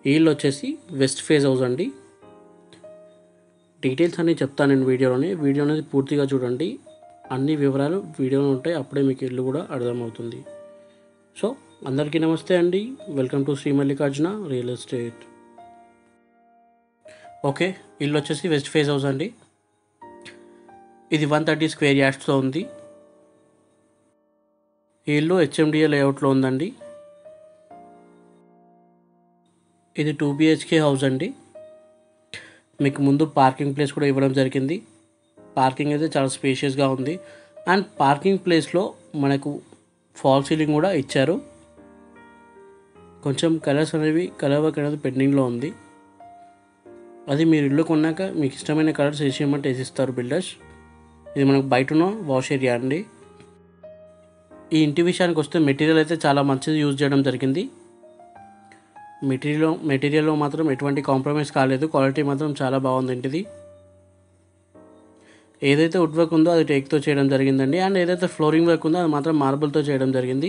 ఇల్లు వచ్చేసి west phase house అండి డీటెయిల్స్ అన్నీ చెప్తాను నేను వీడియోలోనే వీడియో అనేది పూర్తిగా చూడండి అన్ని వివరాలు వీడియోలో ఉంటాయి అప్పుడే మీకు ఇల్లు కూడా అర్థమవుతుంది సో అందరికీ నమస్తే అండి welcome to Shri Mallikarjuna real estate okay ఇల్లు వచ్చేసి వెస్ట్ ఫేజ్ హౌస్ అండి ఇది వన్ థర్టీ స్క్వేర్ యార్డ్స్లో ఉంది ఈ ఇల్లు హెచ్ఎండిఏ లేఅవుట్లో ఉందండి ఇది టూ బిహెచ్కే హౌస్ అండి మీకు ముందు పార్కింగ్ ప్లేస్ కూడా ఇవ్వడం జరిగింది పార్కింగ్ అయితే చాలా స్పేషియస్గా ఉంది అండ్ పార్కింగ్ ప్లేస్లో మనకు ఫాల్ సీలింగ్ కూడా ఇచ్చారు కొంచెం కలర్స్ అనేవి కలర్ వర్క్ అనేది పెండింగ్లో ఉంది అది మీరు ఇల్లు కొన్నాక మీకు ఇష్టమైన కలర్స్ వేసేయమంటే వేసిస్తారు బిల్డర్స్ ఇది మనకు బయట ఉన్న వాష్ ఏరియా అండి ఈ ఇంటి విషయానికి వస్తే మెటీరియల్ అయితే చాలా మంచిది యూజ్ చేయడం జరిగింది మెటీరియల్ మెటీరియల్లో మాత్రం ఎటువంటి కాంప్రమైజ్ కాలేదు క్వాలిటీ మాత్రం చాలా బాగుంది ఇంటిది ఏదైతే వుడ్ వర్క్ ఉందో అది టేక్తో చేయడం జరిగిందండి అండ్ ఏదైతే ఫ్లోరింగ్ వర్క్ ఉందో అది మాత్రం మార్బుల్తో చేయడం జరిగింది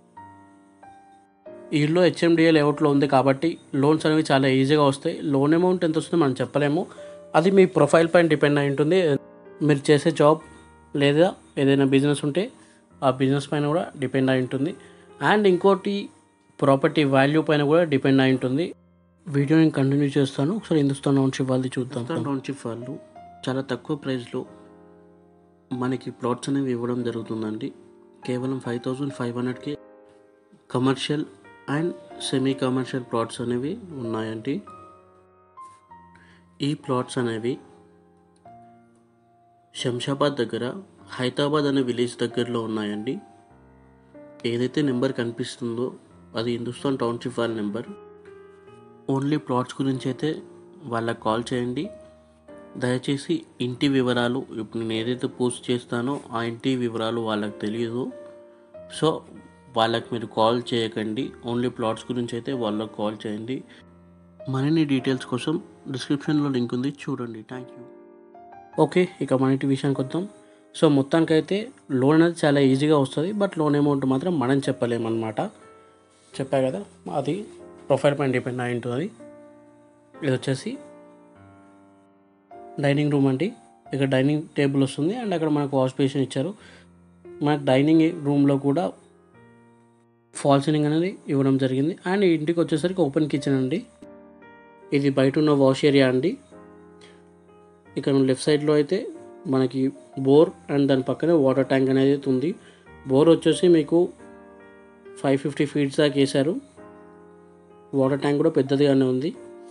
ఈ ఇల్లు హెచ్ఎండిఏ లేఅవుట్లో ఉంది కాబట్టి లోన్స్ అనేవి చాలా ఈజీగా వస్తాయి లోన్ అమౌంట్ ఎంత వస్తుందో మనం చెప్పలేము అది మీ ప్రొఫైల్ పైన డిపెండ్ అయి ఉంటుంది మీరు చేసే జాబ్ లేదా ఏదైనా బిజినెస్ ఉంటే ఆ బిజినెస్ పైన కూడా డిపెండ్ అయి ఉంటుంది అండ్ ఇంకోటి ప్రాపర్టీ వాల్యూ పైన కూడా డిపెండ్ అయి ఉంటుంది వీడియోని కంటిన్యూ చేస్తాను ఒకసారి హిందుస్థాన్ టౌన్షిప్ వాళ్ళది చూద్దాం టౌన్షిప్ వాళ్ళు చాలా తక్కువ ప్రైస్లో మనకి ప్లాట్స్ అనేవి ఇవ్వడం జరుగుతుందండి కేవలం ఫైవ్ థౌజండ్ ఫైవ్ హండ్రెడ్కి commercial and semi commercial plots అనేవి ఉన్నాయండి ఈ ప్లాట్స్ అనేవి శంషాబాద్ దగ్గర హైదరాబాద్ అనే విలేజ్ దగ్గరలో ఉన్నాయండి ఏదైతే నెంబర్ కనిపిస్తుందో అది హిందుస్థాన్ టౌన్షిప్ వాళ్ళ నెంబర్ ఓన్లీ ప్లాట్స్ గురించి అయితే వాళ్ళకి కాల్ చేయండి దయచేసి ఇంటి వివరాలు ఇప్పుడు నేను ఏదైతే పోస్ట్ చేస్తానో ఆ ఇంటి వివరాలు వాళ్ళకి తెలియదు సో వాళ్ళకి మీరు కాల్ చేయకండి ఓన్లీ ప్లాట్స్ గురించి అయితే వాళ్ళకి కాల్ చేయండి మరిన్ని డీటెయిల్స్ కోసం డిస్క్రిప్షన్లో లింక్ ఉంది చూడండి థ్యాంక్ యూ ఓకే ఇక మన ఇంటి విషయానికి వద్దాం సో మొత్తానికైతే లోన్ అనేది చాలా ఈజీగా వస్తుంది బట్ లోన్ అమౌంట్ మాత్రం మనం చెప్పలేమన్నమాట చెప్పా కదా అది ప్రొఫైల్ పైన డిపెండ్ అయి ఉంటుంది ఇది వచ్చేసి డైనింగ్ రూమ్ అండి ఇక్కడ డైనింగ్ టేబుల్ వస్తుంది అండ్ అక్కడ మనకు వాష్ బేసిన్ ఇచ్చారు మనకు డైనింగ్ రూమ్లో కూడా ఫాల్ సీలింగ్ అనేది ఇవ్వడం జరిగింది అండ్ ఇంటికి వచ్చేసరికి ఓపెన్ కిచెన్ అండి ఇది బయట ఉన్న వాష్ ఏరియా అండి ఇక్కడ లెఫ్ట్ సైడ్లో అయితే మనకి బోర్ అండ్ దాని పక్కనే వాటర్ ట్యాంక్ అనేది ఉంది బోర్ వచ్చేసి మీకు ఫైవ్ ఫిఫ్టీ ఫీట్స్ దాకా వేశారు వాటర్ ట్యాంక్ కూడా పెద్దదిగానే ఉంది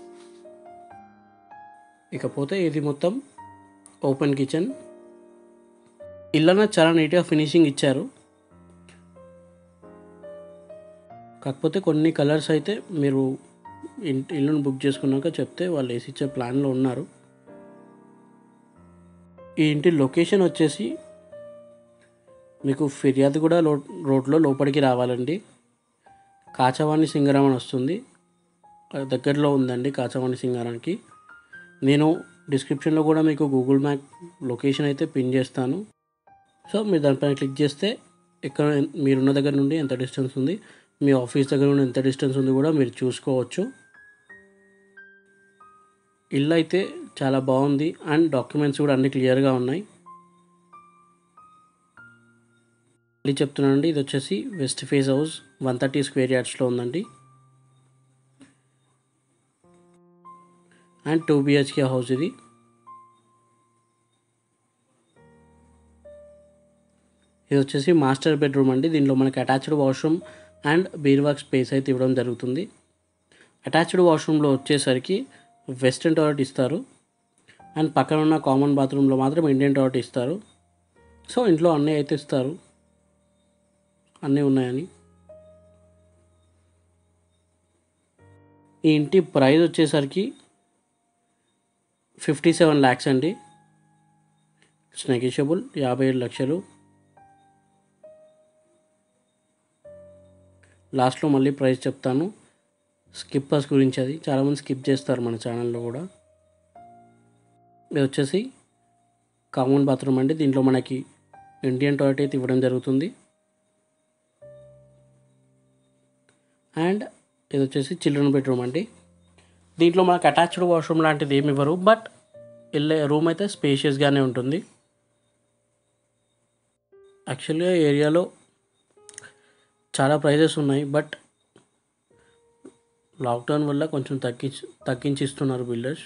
ఇకపోతే ఇది మొత్తం ఓపెన్ కిచెన్ ఇళ్ళన చాలా నీట్గా ఫినిషింగ్ ఇచ్చారు కాకపోతే కొన్ని కలర్స్ అయితే మీరు ఇంటి ఇల్లును బుక్ చేసుకున్నాక చెప్తే వాళ్ళు వేసి ఇచ్చే ప్లాన్లో ఉన్నారు ఈ ఇంటి లొకేషన్ వచ్చేసి మీకు ఫిర్యాదు కూడా లో రోడ్లో లోపలికి రావాలండి కాచవాణి సింగరం అని వస్తుంది అది దగ్గరలో ఉందండి కాచవాణి సింగారానికి నేను డిస్క్రిప్షన్లో కూడా మీకు గూగుల్ మ్యాప్ లొకేషన్ అయితే పిన్ చేస్తాను సో మీరు దానిపైన క్లిక్ చేస్తే ఎక్కడ మీరున్న దగ్గర నుండి ఎంత డిస్టెన్స్ ఉంది మీ ఆఫీస్ దగ్గర నుండి ఎంత డిస్టెన్స్ ఉంది కూడా మీరు చూసుకోవచ్చు ఇల్లు అయితే చాలా బాగుంది అండ్ డాక్యుమెంట్స్ కూడా అన్ని క్లియర్గా ఉన్నాయి మళ్ళీ చెప్తున్నానండి ఇది వచ్చేసి west phase house one thirty square యార్డ్స్లో ఉందండి అండ్ టూ బిహెచ్కే హౌస్ ఇది ఇది వచ్చేసి మాస్టర్ బెడ్రూమ్ అండి దీనిలో మనకి అటాచ్డ్ వాష్రూమ్ అండ్ బీర్వాక్ స్పేస్ అయితే ఇవ్వడం జరుగుతుంది అటాచ్డ్ వాష్రూమ్లో వచ్చేసరికి వెస్ట్రన్ టాయిలెట్ ఇస్తారు అండ్ పక్కన ఉన్న కామన్ బాత్రూంలో మాత్రం ఇండియన్ టాయిలెట్ ఇస్తారు సో ఇంట్లో అన్నీ అయితే ఇస్తారు అన్నీ ఉన్నాయని ఈ ఇంటి ప్రైస్ వచ్చేసరికి ఫిఫ్టీ సెవెన్ ల్యాక్స్ అండి ఇట్స్ నెగిషియబుల్ యాభై ఏడు లక్షలు లాస్ట్లో మళ్ళీ ప్రైస్ చెప్తాను స్కిప్పర్స్ గురించి అది చాలామంది స్కిప్ చేస్తారు మన ఛానల్లో కూడా ఇది వచ్చేసి కామన్ బాత్రూమ్ అండి దీంట్లో మనకి ఇండియన్ టాయిలెట్ అయితే ఇవ్వడం జరుగుతుంది అండ్ ఇది వచ్చేసి చిల్డ్రన్ బెడ్రూమ్ అండి దీంట్లో మనకు అటాచ్డ్ వాష్రూమ్ లాంటిది ఏమి ఇవ్వరు బట్ వెళ్ళే రూమ్ అయితే స్పేషియస్గానే ఉంటుంది యాక్చువల్గా ఏరియాలో చాలా ప్రైజెస్ ఉన్నాయి బట్ లాక్డౌన్ వల్ల కొంచెం తగ్గించి తగ్గించి ఇస్తున్నారు బిల్డర్స్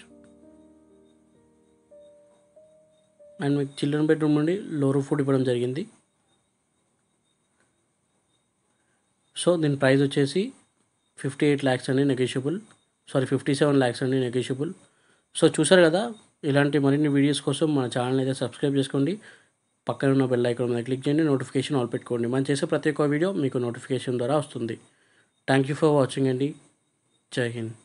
అండ్ మీకు చిల్డ్రన్ బెడ్రూమ్ నుండి లోరు ఫుడ్ ఇవ్వడం జరిగింది సో దీని ప్రైస్ వచ్చేసి ఫిఫ్టీ ఎయిట్ ల్యాక్స్ అండి negotiable sorry fifty seven lakhs అండి నెగోషియబుల్ సో చూసారు కదా ఇలాంటి మరిన్ని వీడియోస్ కోసం మన ఛానల్ అయితే సబ్స్క్రైబ్ చేసుకోండి పక్కన ఉన్న బెల్ ఐకాన్ మీద క్లిక్ చేయండి నోటిఫికేషన్ ఆల్ పెట్టుకోండి మనం చేసే ప్రతి ఒక్క వీడియో మీకు నోటిఫికేషన్ ద్వారా వస్తుంది థ్యాంక్ యూ ఫర్ వాచింగ్ అండి జై హింద్